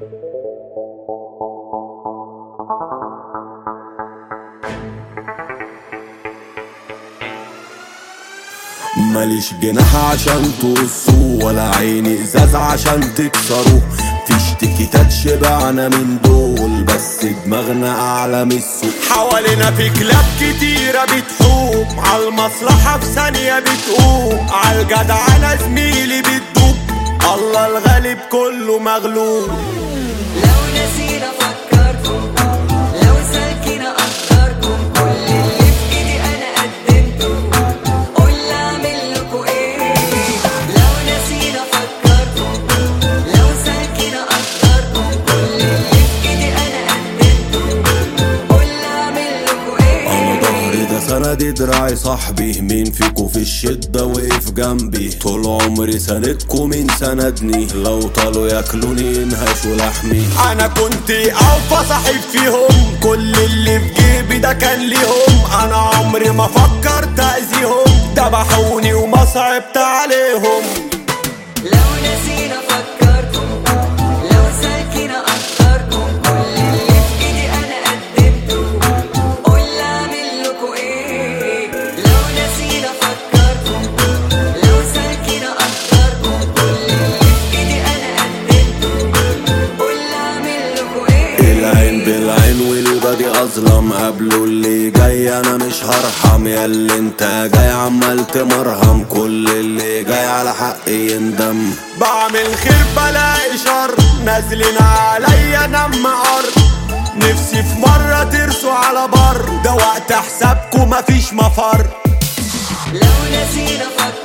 ماليش جناح عشان تقصوه ولا عيني ازاز عشان تكسروه فيش تيكيتات شبعنا من دول بس دماغنا اعلى من السوق حوالينا في كلاب كتيرة بتحوم عالمصلحة في ثانية بتقوم عالجدعنة زميلي بتدوب الله الغالب كله مغلوب لو نسينا فكركم لو سالكين اقدركم كل اللي في ايدي انا قدمته قول لي اعمل لكم ايه لو نسينا فكركم لو سالكين اقدركم كل اللي في ايدي انا قدمته قول لي اعمل لكم انا ايه ظهري ده سندي دراعي صاحبي مين فيكو في الشدة وقف جنبي طول عمري سندكو مين سندني لو طالوا ياكلوني ينهشوا لحمي انا كنت اوفى صاحب فيهم كل اللي في جيبي ده كان ليهم انا عمري ما فكرت اذيهم ذبحوني وما صعبت عليهم لو نسينا فكركم لو سالكين اقدركم كل اللي في ايدي انا قدمته قول لي اعمل لكم ايه لو نسينا فكركم لو سالكين اقدركم كل اللي في ايدي انا قدمته قول لي اعمل لكم ايه العين بالعين والبادي اظلم قبله اللي جاي انا مش هرحم يا اللي انت جاي عمال تمرهم كل اللي جاي على حقي يندم بعمل خير بلاقي شر نازلين عليا نم عر نفسي في مرة ترسوا على بر ده وقت حسابكم مفيش مفر لو نسينا فكركم